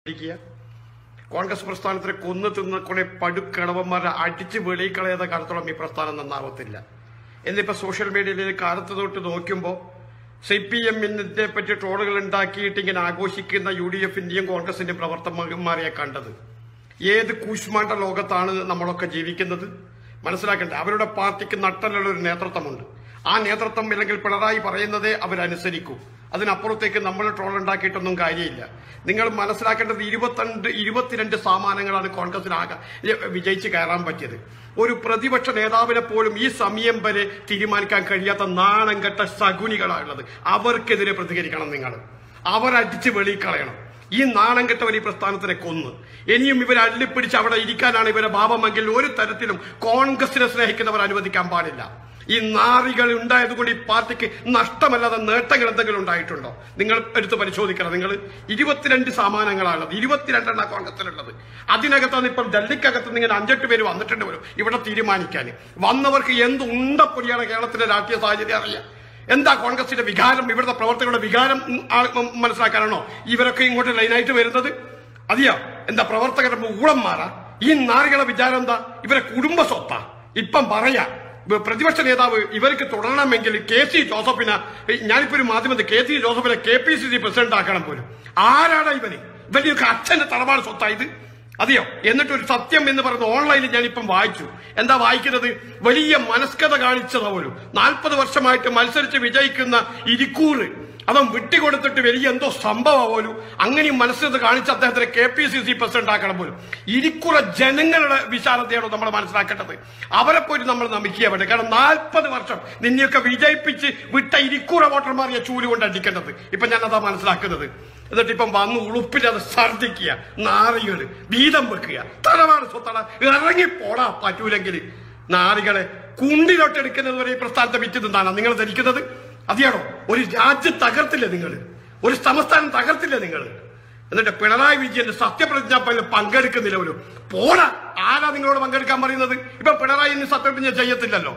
ഇരിക്കുക. കോൺഗ്രസ് പ്രസ്ഥാനത്തിനെ കൊന്നു തിന്ന കുറെ പടുക്കളവന്മാരെ അടിച്ച് വെളിയിൽ കളയാതെ കാലത്തോളം ഈ പ്രസ്ഥാനം നന്നാവത്തില്ല എന്നിപ്പോ സോഷ്യൽ മീഡിയയിൽ കാലത്ത് തൊട്ട് നോക്കുമ്പോൾ സി പി എമ്മിനെ പറ്റി ട്രോളുകൾ ഉണ്ടാക്കിയിട്ട് ഇങ്ങനെ ആഘോഷിക്കുന്ന യു ഡി എഫിന്റെയും കോൺഗ്രസിന്റെയും പ്രവർത്തകന്മാരെയാണ് കണ്ടത് ഏത് കൂശ്മാണ്ട ലോകത്താണ് നമ്മളൊക്കെ ജീവിക്കുന്നത് മനസ്സിലാക്കണ്ടേ അവരുടെ പാർട്ടിക്ക് നട്ടലുള്ള ഒരു നേതൃത്വമുണ്ട് ആ നേതൃത്വം ഇല്ലെങ്കിൽ പിണറായി പറയുന്നതേ അവരനുസരിക്കൂ അതിനപ്പുറത്തേക്ക് നമ്മൾ ട്രോൾ ഉണ്ടാക്കിയിട്ടൊന്നും കാര്യമില്ല നിങ്ങൾ മനസ്സിലാക്കേണ്ടത് ഇരുപത്തിരണ്ട് ഇരുപത്തിരണ്ട് സാമാനങ്ങളാണ് കോൺഗ്രസിനാകെ വിജയിച്ച് കയറാൻ പറ്റിയത് ഒരു പ്രതിപക്ഷ നേതാവിനെ പോലും ഈ സമയം വരെ തീരുമാനിക്കാൻ കഴിയാത്ത നാണം കെട്ട ശകുനികളാണുള്ളത് അവർക്കെതിരെ പ്രതികരിക്കണം നിങ്ങൾ അവരടിച്ച് വെളിയിൽ കളയണം ഈ നാണം കെട്ടവർ ഈ പ്രസ്ഥാനത്തിനെ കൊന്ന് ഇനിയും ഇവരെ അള്ളിപ്പിടിച്ച് അവിടെ ഇരിക്കാനാണ് ഇവരെ ഭാവമെങ്കിൽ ഒരു തരത്തിലും കോൺഗ്രസിനെ സ്നേഹിക്കുന്നവർ അനുവദിക്കാൻ പാടില്ല ഈ നാറികൾ ഉണ്ടായതുകൊണ്ട് ഈ പാർട്ടിക്ക് നഷ്ടമല്ലാതെ നേട്ടങ്ങൾ എന്തെങ്കിലും ഉണ്ടായിട്ടുണ്ടോ നിങ്ങൾ എടുത്ത് പരിശോധിക്കണം നിങ്ങൾ ഇരുപത്തിരണ്ട് സാമാനങ്ങളാണുള്ളത് ഇരുപത്തിരണ്ടെണ്ണ കോൺഗ്രസിലുള്ളത് അതിനകത്താണ് ഇപ്പം ഡൽഹിക്കകത്ത് നിങ്ങൾ അഞ്ചെട്ട് പേര് വന്നിട്ടുണ്ട് വരും ഇവിടെ തീരുമാനിക്കാൻ വന്നവർക്ക് എന്ത് ഉണ്ടപ്പൊടിയാണ് കേരളത്തിലെ രാഷ്ട്രീയ സാഹചര്യം അറിയാം എന്താ കോൺഗ്രസിന്റെ വികാരം ഇവിടുത്തെ പ്രവർത്തകരുടെ വികാരം ഉം, ആ- ഉം, മനസ്സിലാക്കാനാണോ ഇവരൊക്കെ ഇങ്ങോട്ട് ലൈനായിട്ട് വരുന്നത് അതിയോ എന്താ പ്രവർത്തകരുടെ ഊളന്മാരാ ഈ നാറികളെ വിചാരം എന്താ ഇവരെ കുടുംബ സ്വത്താ ഇപ്പം പറയാ ഇവ- പ്രതിപക്ഷ നേതാവ് ഇവർക്ക് തുടരണമെങ്കിൽ കെ സി ജോസഫിനെ ഞാനിപ്പോ ഒരു മാധ്യമത്തിൽ കെ സി ജോസഫിനെ K P C C president ആക്കണം പോലും ആരാടാ ഇവന് ഇവന്റെയൊക്കെ അച്ഛന്റെ തറവാട് സ്വത്തായത് അതെയോ എന്നിട്ട് ഒരു സത്യം എന്ന് പറയുന്ന ഓൺലൈനിൽ ഞാനിപ്പം വായിച്ചു എന്താ വായിക്കുന്നത് വലിയ മനസ്കത കാണിച്ചതാ പോലും നാൽപ്പത് വർഷമായിട്ട് മത്സരിച്ച് വിജയിക്കുന്ന ഇരിക്കൂറ് അവൻ വിട്ടുകൊടുത്തിട്ട് വലിയ എന്തോ സംഭവം പോലും അങ്ങനെയും മനസ്സിലത് കാണിച്ച് അദ്ദേഹത്തിന് K P C C president ആക്കണം പോലും ഇരിക്കുറ ജനങ്ങളുടെ വിശാലതയാണോ നമ്മൾ മനസ്സിലാക്കേണ്ടത് അവരെ പോയിട്ട് നമ്മൾ നമിക്കുക വേണ്ടത് കാരണം നാൽപ്പത് വർഷം നിന്നെയൊക്കെ വിജയിപ്പിച്ച് വിട്ട ഇരിക്കുറ വോട്ടർമാരെ ചൂല് കൊണ്ട് അടിക്കേണ്ടത് ഇപ്പൊ ഞാൻ അതാ മനസ്സിലാക്കുന്നത് എന്നിട്ട് ഇപ്പം വന്ന് ഉളുപ്പില്ലാതെ ഛർദിക്കുക നാറികള് വീതം വെക്കുക തറവാട് സ്വത്തട ഇറങ്ങി പോടാ പറ്റൂലെങ്കിൽ നാറികളെ കുണ്ടിലോട്ടെടുക്കുന്നത് വരെ ഈ പ്രസ്ഥാനത്തെ വിറ്റ് തിന്നാണ് നിങ്ങൾ ധരിക്കുന്നത് അതിയാണോ ഒരു രാജ്യം തകർത്തില്ലേ നിങ്ങൾ ഒരു സംസ്ഥാനം തകർത്തില്ലേ നിങ്ങൾ എന്നിട്ട് പിണറായി വിജയന്റെ സത്യപ്രതിജ്ഞാ പതിൽ പങ്കെടുക്കുന്നില്ല ഒരു പോടാ ആരാ നിങ്ങളോട് പങ്കെടുക്കാൻ പറയുന്നത് ഇപ്പൊ പിണറായി ഇന്ന് സത്യപ്രതിജ്ഞ ചെയ്യത്തില്ലല്ലോ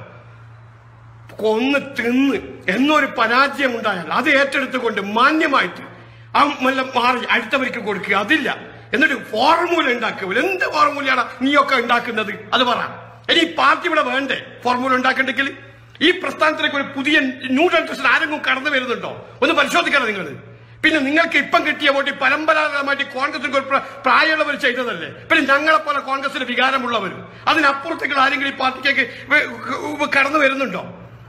കൊന്ന് തിന്ന് എന്നൊരു പരാജയം ഉണ്ടായാൽ അത് ഏറ്റെടുത്തുകൊണ്ട് മാന്യമായിട്ട് ആ മെല്ലെ മാറി അടുത്തവർക്ക് കൊടുക്കുക അതില്ല എന്നിട്ട് ഫോർമുല ഉണ്ടാക്കുക എന്ത് ഫോർമുലയാണ് നീയൊക്കെ ഉണ്ടാക്കുന്നത് അത് പറ ഇനി ഈ പാർട്ടി ഇവിടെ വേണ്ടേ ഫോർമുല ഉണ്ടാക്കണ്ടെങ്കിൽ ഈ പ്രസ്ഥാനത്തിലേക്ക് ഒരു പുതിയ ന്യൂ ജനറേഷൻ ആരെങ്കിലും കടന്നു വരുന്നുണ്ടോ ഒന്ന് പരിശോധിക്കണം നിങ്ങൾ പിന്നെ നിങ്ങൾക്ക് ഇപ്പം കിട്ടിയ വോട്ട് പരമ്പരാഗതമായിട്ട് കോൺഗ്രസിന് ഒരു പ്ര- പ്രായമുള്ളവർ ചെയ്തതല്ലേ പിന്നെ ഞങ്ങളെ പോലെ കോൺഗ്രസിന് വികാരമുള്ളവരും അതിനപ്പുറത്തേക്ക് ആരെങ്കിലും ഈ പാർട്ടിക്ക് വ- വ- കടന്നു വരുന്നുണ്ടോ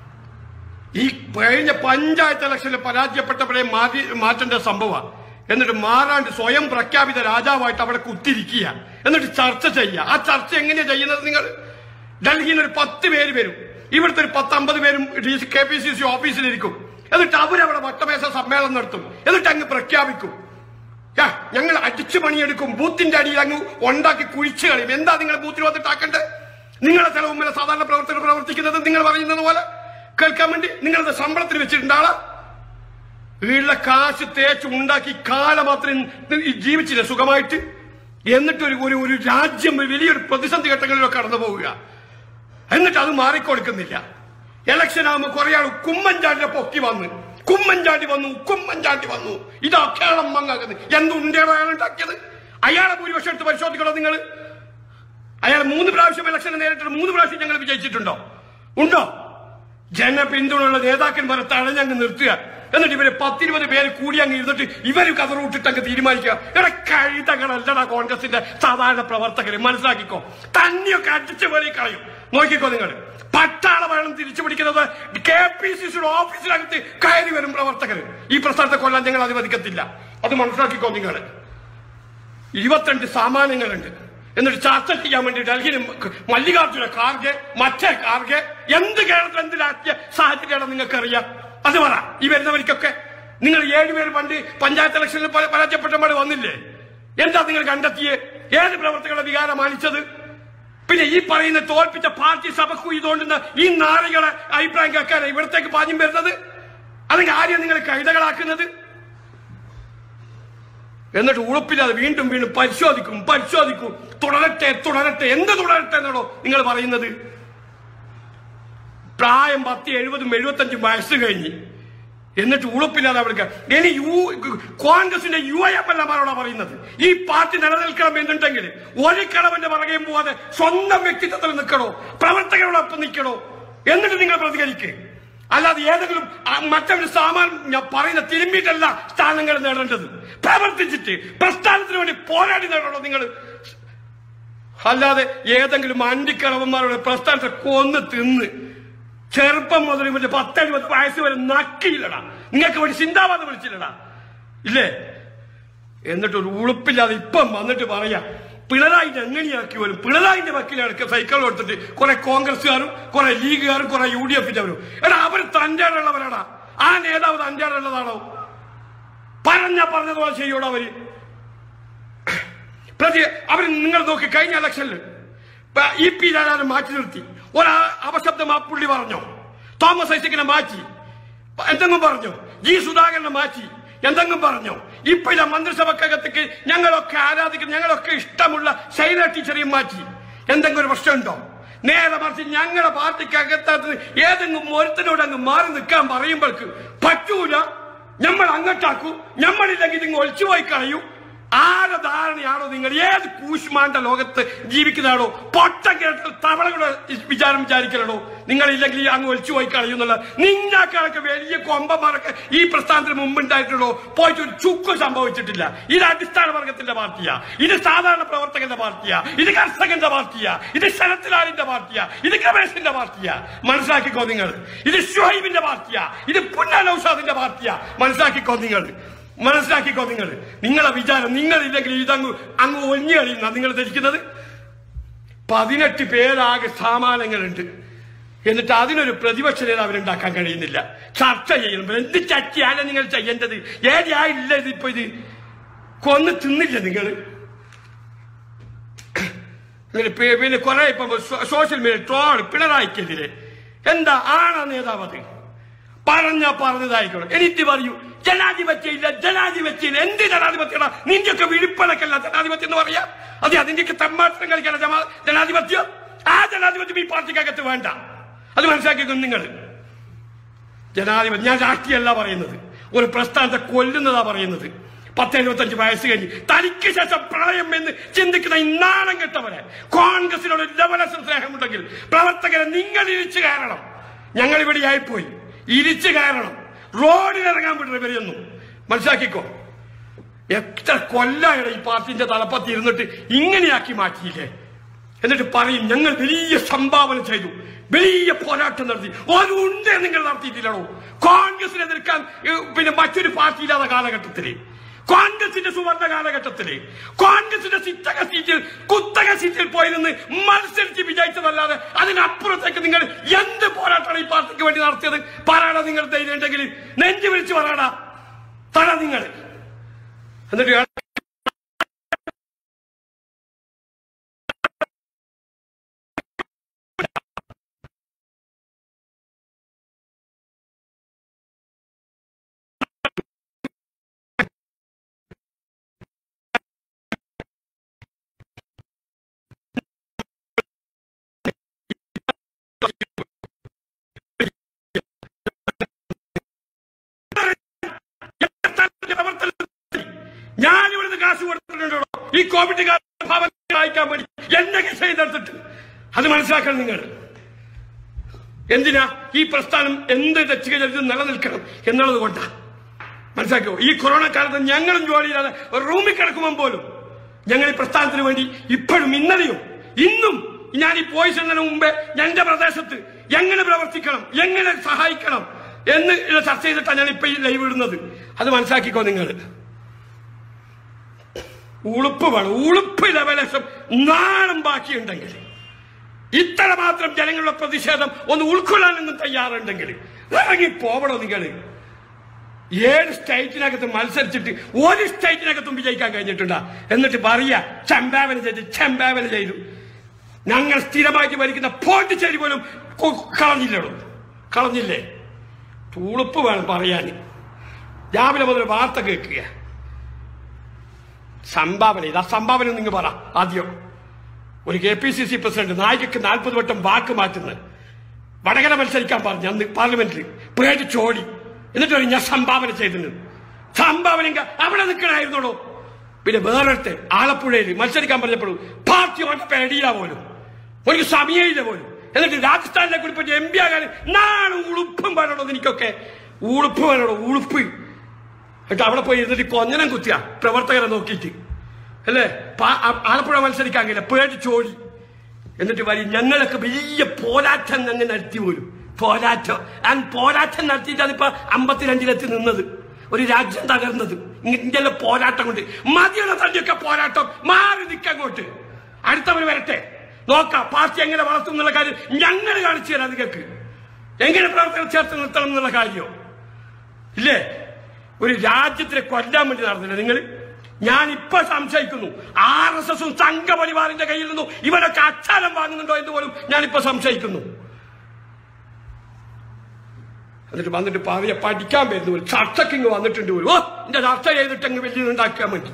ഈ കഴിഞ്ഞ പഞ്ചായത്ത് ഇലക്ഷനിൽ പരാജയപ്പെട്ടപ്പോഴേ മാറ്റി മാറ്റേണ്ട സംഭവം എന്നിട്ട് മാറാണ്ട് സ്വയം പ്രഖ്യാപിത രാജാവായിട്ട് അവിടെ കുത്തിരിക്കുക എന്നിട്ട് ചർച്ച ചെയ്യുക ആ ചർച്ച എങ്ങനെയാ ചെയ്യുന്നത് നിങ്ങൾ ഡൽഹിയിൽ നിന്ന് ഒരു പത്ത് പേര് വരും ഇവിടുത്തെ ഒരു പത്ത് അമ്പത് പേരും കെ പി സി സി ഓഫീസിലിരിക്കും എന്നിട്ട് അവരവിടെ വട്ടമേശ സമ്മേളനം നടത്തും എന്നിട്ട് അങ്ങ് പ്രഖ്യാപിക്കും യാ, ഞങ്ങൾ അടിച്ചു പണിയെടുക്കും ബൂത്തിന്റെ അടിയിൽ അങ്ങ് ഉണ്ടാക്കി കുഴിച്ചു കളയും എന്താ നിങ്ങൾ ബൂത്തിൽ വന്നിട്ടാക്കണ്ടേ നിങ്ങളെ ചെലവും മേലെ സാധാരണ പ്രവർത്തകർ പ്രവർത്തിക്കുന്നത് നിങ്ങൾ പറയുന്നത് പോലെ കേൾക്കാൻ വേണ്ടി നിങ്ങളത് ശമ്പളത്തിന് വെച്ചിട്ടുണ്ട് ആളാ വീട്ടിലെ കാശ് തേച്ച് ഉണ്ടാക്കി കാലം മാത്രം ജീവിച്ചില്ല സുഖമായിട്ട് എന്നിട്ട് ഒരു ഒരു ഒരു രാജ്യം വലിയൊരു പ്രതിസന്ധി ഘട്ടങ്ങളിലൊക്കെ കടന്നു പോവുക എന്നിട്ട് അത് മാറിക്കൊടുക്കുന്നില്ല ഇലക്ഷൻ ആകുമ്പോൾ കുറെ ആൾ കുമ്മൻചാണ്ടിനെ പൊക്കി വന്ന് കുമ്മൻചാണ്ടി വന്നു കുമ്മൻചാണ്ടി വന്നു ഇതാ കേരളം മങ്ങാക്കുന്നത് എന്തുണ്ടേടോ അയാൾ ഉണ്ടാക്കിയത് അയാളെ ഭൂരിപക്ഷം എടുത്ത് പരിശോധിക്കണോ നിങ്ങൾ അയാൾ മൂന്ന് പ്രാവശ്യം ഇലക്ഷൻ നേരിട്ട് മൂന്ന് പ്രാവശ്യം ഞങ്ങൾ വിജയിച്ചിട്ടുണ്ടോ ഉണ്ടോ ജനപിന്തുണയുള്ള നേതാക്കന്മാരെ തഴഞ്ഞങ്ങ് നിർത്തുക എന്നിട്ട് ഇവര് പത്തിരുപത് പേര് കൂടി അങ്ങ് ഇരുന്നിട്ട് ഇവര് കതറൂട്ടിട്ട് അങ്ങ് തീരുമാനിക്കുക ഇവിടെ കഴുതകളല്ലടാ കോൺഗ്രസിന്റെ സാധാരണ പ്രവർത്തകര് മനസ്സിലാക്കിക്കോ തന്നെയൊക്കെ അടിച്ചു വേറി കളയും നോക്കിക്കോ നിങ്ങൾ പട്ടാള വേണം തിരിച്ചു പിടിക്കുന്നത് കെ പി സി സിയുടെ ഓഫീസിനകത്ത് കയറി വരും പ്രവർത്തകർ ഈ പ്രസ്ഥാനത്തെ കൊല്ലാൻ ഞങ്ങൾ അനുവദിക്കത്തില്ല അത് മനസ്സിലാക്കിക്കോ നിങ്ങൾ ഇരുപത്തിരണ്ട് സാമാന്യങ്ങളുണ്ട് എന്നിട്ട് ചർച്ച ചെയ്യാൻ വേണ്ടി ഡൽഹിയിൽ മല്ലികാർജുന ഖാർഗെ മറ്റേ ഖാർഗെ എന്ത് കേരളത്തിൽ എന്ത് രാഷ്ട്രീയ സാഹചര്യമാണ് നിങ്ങൾക്ക് അറിയാം അത് പറ ഈ വരുന്നവർക്കൊക്കെ നിങ്ങൾ ഏഴുപേര് പണ്ട് പഞ്ചായത്ത് ഇലക്ഷനിൽ പ- പരാജയപ്പെട്ടപ്പോൾ വന്നില്ലേ എന്താ നിങ്ങൾ കണ്ടെത്തിയേ ഏത് പ്രവർത്തകരുടെ വികാരം മാനിച്ചത് പിന്നെ ഈ പറയുന്ന തോൽപ്പിച്ച പാർട്ടി സഭക്കു ഇതുകൊണ്ടുന്ന ഈ നാറികളെ അഭിപ്രായം കേൾക്കാൻ ഇവിടത്തേക്ക് പാഞ്ഞും വരുന്നത് അല്ലെങ്കിൽ ആരെയും നിങ്ങൾ കൈതകളാക്കുന്നത് എന്നിട്ട് ഉറപ്പില്ലാതെ വീണ്ടും വീണ്ടും പരിശോധിക്കും പരിശോധിക്കും തുടരട്ടെ തുടരട്ടെ എന്ത് തുടരട്ടെ എന്നാണോ നിങ്ങൾ പറയുന്നത് പ്രായം പത്ത് എഴുപതും എഴുപത്തഞ്ചും വയസ്സ് കഴിഞ്ഞ് എന്നിട്ട് ഉളുപ്പില്ലാതെ അവിടെ ഇനി യു കോൺഗ്രസിന്റെ യു ഐ എഫ് എല്ലാമാരോടാ പറയുന്നത് ഈ പാർട്ടി നിലനിൽക്കണം എന്നുണ്ടെങ്കിൽ ഒരു കളവന്റെ പുറകെയും പോവാതെ സ്വന്തം വ്യക്തിത്വത്തിൽ നിൽക്കണോ പ്രവർത്തകരോടൊപ്പം നിൽക്കണോ എന്നിട്ട് നിങ്ങൾ പ്രതികരിക്കുക അല്ലാതെ ഏതെങ്കിലും ആ, മറ്റൊരു സാമാൻ ഞാൻ പറയുന്ന തിരുമ്പിയിട്ടല്ല സ്ഥാനങ്ങൾ നേടേണ്ടത് പ്രവർത്തിച്ചിട്ട് പ്രസ്ഥാനത്തിന് വേണ്ടി പോരാടി നേടണോ നിങ്ങൾ അല്ലാതെ ഏതെങ്കിലും അണ്ടിക്കളവന്മാരുടെ പ്രസ്ഥാനത്തെ കൊന്ന് തിന്ന് ചെറുപ്പം മുതൽ ഇവന്റെ പത്തെഴുപത് വയസ്സ് വരെ നക്കിയില്ലടാ നിങ്ങൾക്ക് വേണ്ടി ചിന്താവാദം വിളിച്ചില്ലടാ ഇല്ലേ എന്നിട്ട് ഒരു ഉളുപ്പില്ലാതെ ഇപ്പം വന്നിട്ട് പറയാ പിണറായിന്റെ എങ്ങനെയാക്കി വരും പിണറായിന്റെ വക്കീലടക്കം സൈക്കിൾ കൊടുത്തിട്ട് കുറെ കോൺഗ്രസ്സുകാരും കുറെ ലീഗുകാരും കുറെ യു ഡി എഫിന്റെ എടാ അവർ തഞ്ചാടുള്ളവരാടാ ആ നേതാവ് തഞ്ചാടുള്ളതാണോ പറഞ്ഞ പറഞ്ഞതുപോലെ ചെയ്യോടാ അവര് പ്രതി അവർ നിങ്ങൾ നോക്കി കഴിഞ്ഞ ഇലക്ഷനിൽ ഇ പി രാജാനെ മാറ്റി നിർത്തി ഒരാ അപശബ്ദം ആ പുള്ളി പറഞ്ഞോ തോമസ് ഐസക്കിനെ മാറ്റി എന്തെങ്കിലും പറഞ്ഞോ ജി സുധാകരനെ മാറ്റി എന്തെങ്കിലും പറഞ്ഞോ ഇപ്പൊ ഇതാ മന്ത്രിസഭക്കകത്തേക്ക് ഞങ്ങളൊക്കെ ആരാധിക്കുന്ന ഞങ്ങളൊക്കെ ഇഷ്ടമുള്ള ശൈല ടീച്ചറെയും മാറ്റി എന്തെങ്കിലും ഒരു പ്രശ്നമുണ്ടോ നേരെ മറിച്ച് ഞങ്ങളുടെ പാർട്ടിക്കകത്തത് ഏതെങ്കിലും ഒരുത്തനോട് അങ്ങ് മാറി നിൽക്കാൻ പറയുമ്പോൾക്ക് പറ്റൂല നമ്മൾ അങ്ങോട്ടാക്കൂ നമ്മളില്ലെങ്കിൽ നിങ്ങൾ ഒളിച്ചു പോയി കളയൂ ആരെ ധാരണയാണോ നിങ്ങൾ ഏത് കൂശ്മാന്റെ ലോകത്ത് ജീവിക്കുന്നതാണോ പൊട്ടം കേട്ട തവളകളുടെ വിചാരം വിചാരിക്കലാണോ നിങ്ങളില്ലെങ്കിൽ ഈ അങ്ങ് ഒളിച്ചു പോയി കളയുന്നുള്ള നിങ്ങൾക്കൊക്കെ വലിയ കൊമ്പന്മാരൊക്കെ ഈ പ്രസ്ഥാനത്തിന് മുമ്പുണ്ടായിട്ടുള്ളൂ പോയിട്ട് ഒരു ചുക്കും സംഭവിച്ചിട്ടില്ല ഇത് അടിസ്ഥാന വർഗത്തിന്റെ പാർട്ടിയാ ഇത് സാധാരണ പ്രവർത്തകന്റെ പാർട്ടിയാ ഇത് കർഷകന്റെ പാർട്ടിയാ ഇത് ശരത്ലാലിന്റെ പാർട്ടിയാ ഇത് ഗവേഷന്റെ പാർട്ടിയാ മനസ്സിലാക്കിക്കോ നിങ്ങൾ ഇത് ഷുഹൈബിന്റെ പാർട്ടിയാ ഇത് പുന്നൌഷാദിന്റെ പാർട്ടിയാ മനസ്സിലാക്കിക്കോ നിങ്ങൾ മനസ്സിലാക്കിക്കോ നിങ്ങൾ നിങ്ങളെ വിചാരം നിങ്ങളില്ലെങ്കിൽ ഇതങ്ങ് അങ്ങ് ഒഞ്ഞു കളിയുന്ന നിങ്ങൾ ധരിക്കുന്നത് പതിനെട്ട് പേരാകെ സാമാനങ്ങളുണ്ട് എന്നിട്ട് അതിനൊരു പ്രതിപക്ഷ നേതാവിനെ ഉണ്ടാക്കാൻ കഴിയുന്നില്ല ചർച്ച ചെയ്യണം എന്ത് ചർച്ചയാണ് നിങ്ങൾ ചെയ്യേണ്ടത് ഏതായില്ല ഇതിപ്പോ ഇത് കൊന്ന് തിന്നില്ല നിങ്ങൾ ഇങ്ങനെ പേ- പിന്നെ കുറെ ഇപ്പൊ സോ- സോഷ്യൽ മീഡിയ ട്രോൾ പിണറായിക്കെതിരെ എന്താ ആണാ നേതാവ് അത് പറഞ്ഞ പറഞ്ഞതായിക്കോളും എനിക്ക് പറയൂ ജനാധിപത്യം ഇല്ല ജനാധിപത്യം ഇല്ല എന്ത് ജനാധിപത്യമാണ് നിന്റെയൊക്കെ വിളിപ്പലക്കല്ല ജനാധിപത്യം എന്ന് പറയാ അതെ അതിന്റെയൊക്കെ തമ്മാത്രം കളിക്കണം ജമാ- ജനാധിപത്യം ആ ജനാധിപത്യം ഈ പാർട്ടിക്കകത്ത് വേണ്ട അത് മനസ്സിലാക്കിക്കും നിങ്ങൾ ജനാധിപത്യം ഞാൻ രാഷ്ട്രീയമല്ല പറയുന്നത് ഒരു പ്രസ്ഥാനത്തെ കൊല്ലുന്നതാ പറയുന്നത് പത്ത് എഴുപത്തഞ്ച് വയസ്സ് കഴിഞ്ഞ് തനിക്ക് ശേഷം പ്രളയം എന്ന് ചിന്തിക്കുന്ന ഈ നാണം കെട്ടവരെ കോൺഗ്രസിനോട് ലവലസ സ്നേഹമുണ്ടെങ്കിൽ പ്രവർത്തകരെ നിങ്ങൾ ഇരിച്ചു കയറണം ഞങ്ങൾ ഇവിടെ ആയിപ്പോയി ഇരിച്ചു കയറണം റോഡിൽ ഇറങ്ങാൻ വിടുന്ന ഇവരെയൊന്നും മനസ്സിലാക്കിക്കോ എത്ര കൊല്ലായുടെ ഈ പാർട്ടിന്റെ തലപ്പത്ത് ഇരുന്നിട്ട് ഇങ്ങനെയാക്കി മാറ്റിയില്ലേ എന്നിട്ട് പറയും ഞങ്ങൾ വലിയ സംഭാവന ചെയ്തു വലിയ പോരാട്ടം നടത്തി ഒരു ഉണ്ട് നിങ്ങൾ നടത്തിയിട്ടില്ലടോ കോൺഗ്രസിനെ എതിർക്കാൻ ഏ, പിന്നെ മറ്റൊരു പാർട്ടി ഇല്ലാത്ത കാലഘട്ടത്തില് കോൺഗ്രസിന്റെ സുവർണ കാലഘട്ടത്തില് കോൺഗ്രസിന്റെ സിത്തക സീറ്റിൽ കുത്തക സീറ്റിൽ പോയി നിന്ന് മത്സരിച്ച് വിജയിച്ചതല്ലാതെ അതിനപ്പുറത്തേക്ക് നിങ്ങൾ എന്ത് പോരാട്ടമാണ് ഈ പാർട്ടിക്ക് വേണ്ടി നടത്തിയത് പറയണ നിങ്ങൾ ധൈര്യം ഉണ്ടെങ്കിൽ നെഞ്ചു വിളിച്ച് പറയണ തട നിങ്ങൾ എന്നിട്ട് ഞാൻ ഇവിടുന്ന് കാശ് കൊടുത്തിട്ടുണ്ടോ ഈ കോവിഡ് കാലത്ത് ഭവനം വായിക്കാൻ വേണ്ടി എന്റെ കേസ് ചെയ്തെടുത്തിട്ട് അത് മനസ്സിലാക്കണം നിങ്ങൾ എന്തിനാ ഈ പ്രസ്ഥാനം എന്ത് തെറ്റുക ചെയ്ത് നിലനിൽക്കണം എന്നുള്ളത് കൊണ്ടാ മനസ്സിലാക്കിയോ ഈ കൊറോണ കാലത്ത് ഞങ്ങളും ജോലിയില്ലാതെ റൂമിൽ കിടക്കുമ്പോൾ പോലും ഞങ്ങൾ ഈ പ്രസ്ഥാനത്തിന് വേണ്ടി ഇപ്പോഴും ഇന്നലെയും ഇന്നും ഞാൻ ഈ പോയി ചെന്നതിന് മുമ്പേ എന്റെ പ്രദേശത്ത് എങ്ങനെ പ്രവർത്തിക്കണം എങ്ങനെ സഹായിക്കണം എന്ന് ഉള്ള ചർച്ച ചെയ്തിട്ടാണ് ഞാൻ ഇപ്പൊ ഈ ലൈവ് ഇടുന്നത് അത് മനസ്സിലാക്കിക്കോ നിങ്ങൾ ഉളുപ്പ് വേണം ഉളുപ്പ് ലവലക്ഷം നാണം ബാക്കിയുണ്ടെങ്കിൽ ഇത്ര മാത്രം ജനങ്ങളുടെ പ്രതിഷേധം ഒന്ന് ഉൾക്കൊള്ളാനൊന്നും തയ്യാറുണ്ടെങ്കിൽ ഇറങ്ങി പോവണോ നിങ്ങൾ ഏഴ് സ്റ്റേറ്റിനകത്ത് മത്സരിച്ചിട്ട് ഒരു സ്റ്റേറ്റിനകത്തും വിജയിക്കാൻ കഴിഞ്ഞിട്ടുണ്ടാ എന്നിട്ട് പറയാ ചമ്പാവന ചെയ്ത് ചമ്പാവന ചെയ്തു ഞങ്ങൾ സ്ഥിരമായിട്ട് ഭരിക്കുന്ന പോണ്ടിച്ചേരി പോലും കൊ- കളഞ്ഞില്ലടോ കളഞ്ഞില്ലേ ഉളുപ്പ് വേണം പറയാൻ രാവിലെ മുതൽ വാർത്ത കേൾക്കുക സംഭാവന ഇത് ആ സംഭാവന നിങ്ങൾ പറ ആദ്യം ഒരു K P C C president നായികക്ക് നാൽപ്പത് വട്ടം വാക്ക് മാറ്റുന്നത് വടകര മത്സരിക്കാൻ പറഞ്ഞു അന്ന് പാർലമെന്റിൽ പേടിച്ചോടി എന്നിട്ട് പറയും ഞാൻ സംഭാവന ചെയ്തിട്ടുണ്ട് സംഭാവന എങ്ക അവിടെ നിൽക്കണായിരുന്നോളൂ പിന്നെ വേറൊരുത്തെ ആലപ്പുഴയിൽ മത്സരിക്കാൻ പറഞ്ഞപ്പോഴും പാർട്ടി കൊണ്ട് പേടിയില്ല പോലും ഒരു സമയമില്ല പോലും എന്നിട്ട് രാജസ്ഥാനിലെ കുറിപ്പ് എം പി ആകാൻ നാളെ ഉളുപ്പും പറയണോ എനിക്കൊക്കെ ഉളുപ്പ് പറയണോ ഉളുപ്പ് എന്നിട്ട് അവിടെ പോയി ഇരുന്നിട്ട് കൊഞ്ഞനം കുത്തിയ പ്രവർത്തകരെ നോക്കിയിട്ട് അല്ലേ പാ- ആ- ആലപ്പുഴ മത്സരിക്കാൻ കഴിയില്ല പേടിച്ചോടി എന്നിട്ട് വരി ഞങ്ങളൊക്കെ വലിയ പോരാട്ടം തന്നെ നടത്തി പോലും പോരാട്ടം ആ പോരാട്ടം നടത്തിയിട്ടാണ് ഇപ്പൊ അമ്പത്തിരണ്ടിലെത്തി നിന്നത് ഒരു രാജ്യം തകർന്നത് ഇന്ത്യയിലെ പോരാട്ടം കൊണ്ട് മതിയുള്ള തന്നെയൊക്കെ പോരാട്ടം മാറി നിൽക്കങ്ങോട്ട് അടുത്തവർ വരട്ടെ നോക്കാം പാർട്ടി എങ്ങനെ വളർത്തും എന്നുള്ള കാര്യം ഞങ്ങൾ കാണിച്ചു തരാം നിങ്ങൾക്ക് എങ്ങനെ പ്രവർത്തനം ചേർത്ത് നിർത്തണം എന്നുള്ള കാര്യം ഇല്ലേ ഒരു രാജ്യത്തിനെ കൊല്ലാൻ വേണ്ടി നടന്നില്ല നിങ്ങൾ ഞാൻ ഇപ്പൊ സംശയിക്കുന്നു ആർ എസ് എസും സംഘപരിവാറിന്റെ കയ്യിൽ നിന്നും ഇവരൊക്കെ അച്ചാരം വാങ്ങുന്നുണ്ടോ എന്ന് പോലും ഞാനിപ്പോ സംശയിക്കുന്നു എന്നിട്ട് വന്നിട്ട് പാവിയെ പഠിക്കാൻ വരുന്നു ഒരു ചർച്ചയ്ക്ക് ഇങ്ങ് വന്നിട്ടുണ്ട് ഒരു ഓ എന്റെ ചർച്ച ചെയ്തിട്ട് അങ്ങ് വലിയ ഉണ്ടാക്കാൻ വേണ്ടി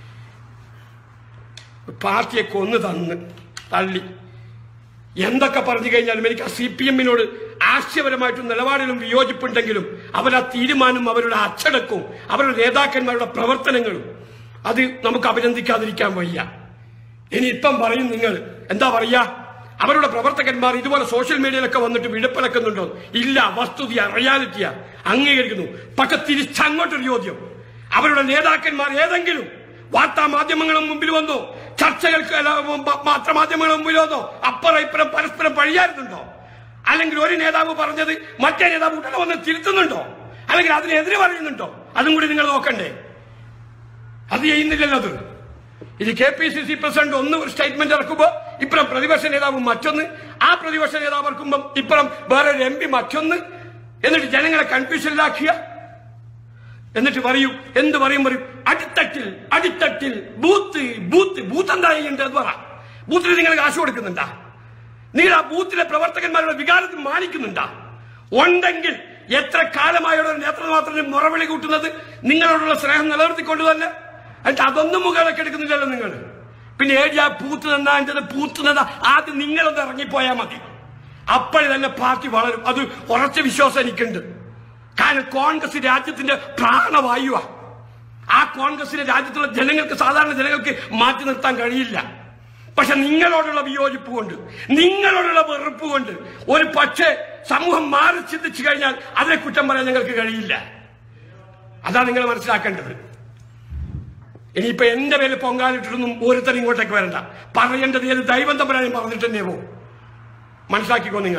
പാർട്ടിയെ കൊന്നു തന്ന് തള്ളി എന്തൊക്കെ പറഞ്ഞു കഴിഞ്ഞാലും എനിക്ക് ആ സി പി എമ്മിനോട് ആശയപരമായിട്ടും നിലപാടിലും വിയോജിപ്പുണ്ടെങ്കിലും അവരാ തീരുമാനം അവരുടെ അച്ചടക്കവും അവരുടെ നേതാക്കന്മാരുടെ പ്രവർത്തനങ്ങളും അത് നമുക്ക് അഭിനന്ദിക്കാതിരിക്കാൻ വയ്യ ഇനി ഇപ്പം പറയും നിങ്ങൾ എന്താ പറയാ അവരുടെ പ്രവർത്തകന്മാർ ഇതുപോലെ സോഷ്യൽ മീഡിയയിലൊക്കെ വന്നിട്ട് വിടുപ്പിളക്കുന്നുണ്ടോ ഇല്ല വസ്തുതയാ റിയാലിറ്റിയാ അംഗീകരിക്കുന്നു പക്ഷെ തിരിച്ചങ്ങോട്ടൊരു ചോദ്യം അവരുടെ നേതാക്കന്മാർ ഏതെങ്കിലും വാർത്താ മാധ്യമങ്ങളും മുമ്പിൽ വന്നോ ചർച്ചകൾക്ക് അല്ല, മ- പത്രമാധ്യമങ്ങളും മുമ്പിൽ വന്നോ അപ്പുറം ഇപ്പുറം പരസ്പരം പഴിയാറുന്നുണ്ടോ അല്ലെങ്കിൽ ഒരു നേതാവ് പറഞ്ഞത് മറ്റേ നേതാവ് ഉടനെ വന്ന് തിരുത്തുന്നുണ്ടോ അല്ലെങ്കിൽ അതിനെതിരെ പറയുന്നുണ്ടോ അതും കൂടി നിങ്ങൾ നോക്കണ്ടേ അത് ചെയ്യുന്നില്ലല്ലോ അത് ഇത് K P C C president ഒന്ന് ഒരു സ്റ്റേറ്റ്മെന്റ് ഇറക്കുമ്പോ ഇപ്പുറം പ്രതിപക്ഷ നേതാവ് മറ്റൊന്ന് ആ പ്രതിപക്ഷ നേതാവ് ഇറക്കുമ്പം ഇപ്പുറം വേറെ ഒരു എം പി മറ്റൊന്ന് എന്നിട്ട് ജനങ്ങളെ കൺഫ്യൂഷനിലാക്കിയ എന്നിട്ട് പറയൂ എന്ത് പറയും പറയും അടിത്തട്ടിൽ അടിത്തട്ടിൽ ബൂത്ത് ബൂത്ത് ബൂത്ത് എന്താ ചെയ്യേണ്ടത് എന്ന് പറ ബൂത്തിൽ നിങ്ങൾ കാശ് കൊടുക്കുന്നുണ്ടാ നിങ്ങൾ ആ ബൂത്തിലെ പ്രവർത്തകന്മാരുടെ വികാരത്തിൽ മാനിക്കുന്നുണ്ടാ ഉണ്ടെങ്കിൽ എത്ര കാലമായുള്ള നേത്രമാത്രത്തിന് മുറവിളി കൂട്ടുന്നത് നിങ്ങളോടുള്ള സ്നേഹം നിലനിർത്തിക്കൊണ്ട് തന്നെ എന്നിട്ട് അതൊന്നും മുഖേനൊക്കെ എടുക്കുന്നില്ലല്ലോ നിങ്ങൾ പിന്നെ ഏടി ആ പൂത്ത് നിന്നാ എന്റെ പൂത്ത് നിന്നാ ആദ്യം നിങ്ങളൊന്ന് ഇറങ്ങിപ്പോയാൽ മതി അപ്പോഴേ തന്നെ പാർട്ടി വളരും അത് ഉറച്ച വിശ്വാസം എനിക്കുണ്ട് കാരണം കോൺഗ്രസ് രാജ്യത്തിന്റെ പ്രാണവായുവാ ആ കോൺഗ്രസിനെ രാജ്യത്തുള്ള ജനങ്ങൾക്ക് സാധാരണ ജനങ്ങൾക്ക് മാറ്റി നിർത്താൻ കഴിയില്ല പക്ഷെ നിങ്ങളോടുള്ള വിയോജിപ്പ് കൊണ്ട് നിങ്ങളോടുള്ള വെറുപ്പ് കൊണ്ട് ഒരു പക്ഷേ സമൂഹം മാറി ചിന്തിച്ചു കഴിഞ്ഞാൽ അതിനെ കുറ്റം പറയാൻ ഞങ്ങൾക്ക് കഴിയില്ല അതാണ് നിങ്ങൾ മനസ്സിലാക്കേണ്ടത് ഇനിയിപ്പോ എന്റെ പേര് പൊങ്കാലിട്ടൊന്നും ഓരോരുത്തരും ഇങ്ങോട്ടേക്ക് വരണ്ട പറയേണ്ടത് ഏത് ദൈവം തമ്പരാനും പറഞ്ഞിട്ട് തന്നെ പോകും മനസ്സിലാക്കിക്കോ നിങ്ങൾ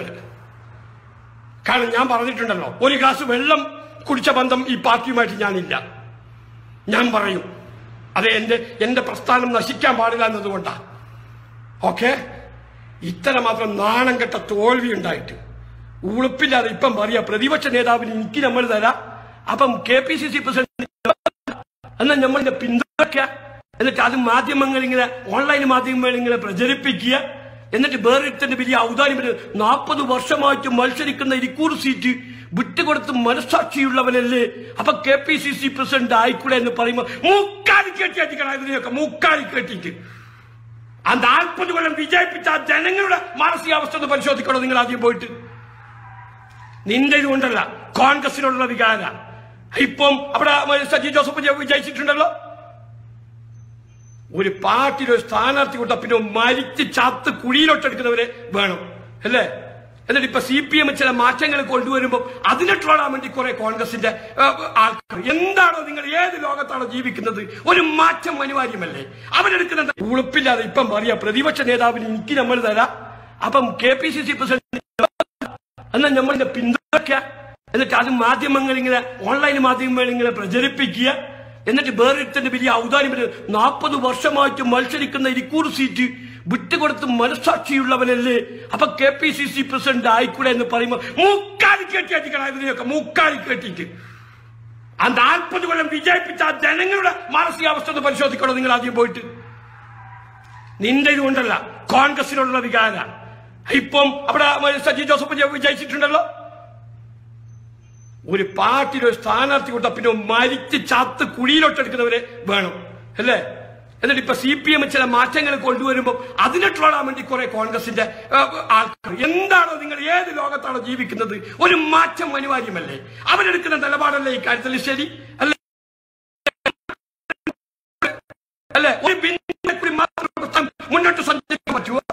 കാരണം ഞാൻ പറഞ്ഞിട്ടുണ്ടല്ലോ ഒരു ഗ്ലാസ് വെള്ളം കുടിച്ച ബന്ധം ഈ പാർട്ടിയുമായിട്ട് ഞാനില്ല ഞാൻ പറയും അത് എന്റെ എന്റെ പ്രസ്ഥാനം നശിക്കാൻ പാടില്ല എന്നതുകൊണ്ടാ ഓക്കെ ഇത്ര മാത്രം നാണം കെട്ട തോൽവി ഉണ്ടായിട്ട് ഉളുപ്പില്ലാതെ ഇപ്പം പറയാ പ്രതിപക്ഷ നേതാവിന് എനിക്ക് നമ്മൾ തരാം അപ്പം K P C C president എന്നാൽ നമ്മളിന്റെ പിന്തുണയ്ക്കുക എന്നിട്ട് അത് മാധ്യമങ്ങൾ ഇങ്ങനെ ഓൺലൈൻ മാധ്യമങ്ങൾ ഇങ്ങനെ പ്രചരിപ്പിക്കുക എന്നിട്ട് വേറൊരുത്തന്റെ വലിയ ഔദാര്യം നാൽപ്പത് വർഷമായിട്ട് മത്സരിക്കുന്ന ഇരിക്കൂർ സീറ്റ് വിട്ടുകൊടുത്ത് മനസ്സാക്ഷിയുള്ളവനല്ലേ അപ്പൊ K P C C president ആയിക്കൂടെ എന്ന് പറയുമ്പോ മുക്കാലി കെട്ടി അടിക്കണം ഇതിനെയൊക്കെ മുക്കാലി കെട്ടിയിട്ട് ആ നാൽപ്പത് കൊല്ലം വിജയിപ്പിച്ച ആ ജനങ്ങളുടെ മാനസികാവസ്ഥ ഒന്ന് പരിശോധിക്കണോ നിങ്ങൾ ആദ്യം പോയിട്ട് നിന്റെ ഇതുകൊണ്ടല്ല കോൺഗ്രസിനോടുള്ള വികാര ഇപ്പം അവിടെ സജി ജോസഫ് ജെ- വിജയിച്ചിട്ടുണ്ടല്ലോ ഒരു പാർട്ടിയിൽ ഒരു സ്ഥാനാർത്ഥി കൂട്ട പിന്നെ മരിച്ച് ചത്ത് കുഴിയിലോട്ടെടുക്കുന്നവരെ വേണം അല്ലേ എന്നിട്ട് ഇപ്പൊ സി പി എം ചില മാറ്റങ്ങൾ കൊണ്ടുവരുമ്പോൾ അതിനെ ട്രോളാൻ വേണ്ടി കുറെ കോൺഗ്രസിന്റെ ആ, ആൾക്കാർ എന്താണോ നിങ്ങൾ ഏത് ലോകത്താണോ ജീവിക്കുന്നത് ഒരു മാറ്റം അനിവാര്യമല്ലേ അവരെടുക്കുന്ന ഉളുപ്പില്ലാതെ ഇപ്പം പറയാ പ്രതിപക്ഷ നേതാവിന് എനിക്ക് നമ്മൾ തരാം അപ്പം K P C C president എന്നാൽ നമ്മളിന്റെ പിന്തുണയ്ക്കുക എന്നിട്ട് അത് മാധ്യമങ്ങൾ ഇങ്ങനെ ഓൺലൈൻ മാധ്യമങ്ങൾ ഇങ്ങനെ പ്രചരിപ്പിക്കുക എന്നിട്ട് വേറൊരുത്തന്റെ വലിയ ഔദാര്യം നാൽപ്പത് വർഷമായിട്ട് മത്സരിക്കുന്ന ഇരിക്കൂർ സീറ്റ് വിട്ടുകൊടുത്ത് മനസ്സാക്ഷിയുള്ളവനല്ലേ അപ്പൊ K P C C president ആയിക്കൂടെ എന്ന് പറയുമ്പോ മുക്കാലി കെട്ടി അടിക്കണം ഇതിനെയൊക്കെ മുക്കാലി കെട്ടിയിട്ട് ആ നാൽപ്പത് കൊല്ലം വിജയിപ്പിച്ച ആ ജനങ്ങളുടെ മാനസികാവസ്ഥ ഒന്ന് പരിശോധിക്കണോ നിങ്ങൾ ആദ്യം പോയിട്ട് നിന്റെ ഇതുകൊണ്ടല്ല കോൺഗ്രസിനോടുള്ള വികാര ഇപ്പം അവിടെ സജി ജോസഫ് ജെ- വിജയിച്ചിട്ടുണ്ടല്ലോ ഒരു പാർട്ടിയിൽ ഒരു സ്ഥാനാർത്ഥി കൂട്ട പിന്നെ മരിച്ച് ചത്ത് കുഴിയിലോട്ടെടുക്കുന്നവരെ വേണം അല്ലേ എന്നിട്ട് ഇപ്പൊ സി പി എം ചില മാറ്റങ്ങൾ കൊണ്ടുവരുമ്പോൾ അതിനെ ട്രോളാൻ വേണ്ടി കുറെ കോൺഗ്രസിന്റെ ആ, ആൾക്കാർ എന്താണോ നിങ്ങൾ ഏത് ലോകത്താണോ ജീവിക്കുന്നത് ഒരു മാറ്റം അനിവാര്യമല്ലേ അവരെടുക്കുന്ന നിലപാടല്ലേ ഈ കാര്യത്തിൽ ശരി അല്ലേ അല്ലെ ഒരു ഭിന്നത കൂടി മാത്രം പ്രസ്ഥാനം മുന്നോട്ട് സഞ്ചരിക്കാൻ പറ്റുമോ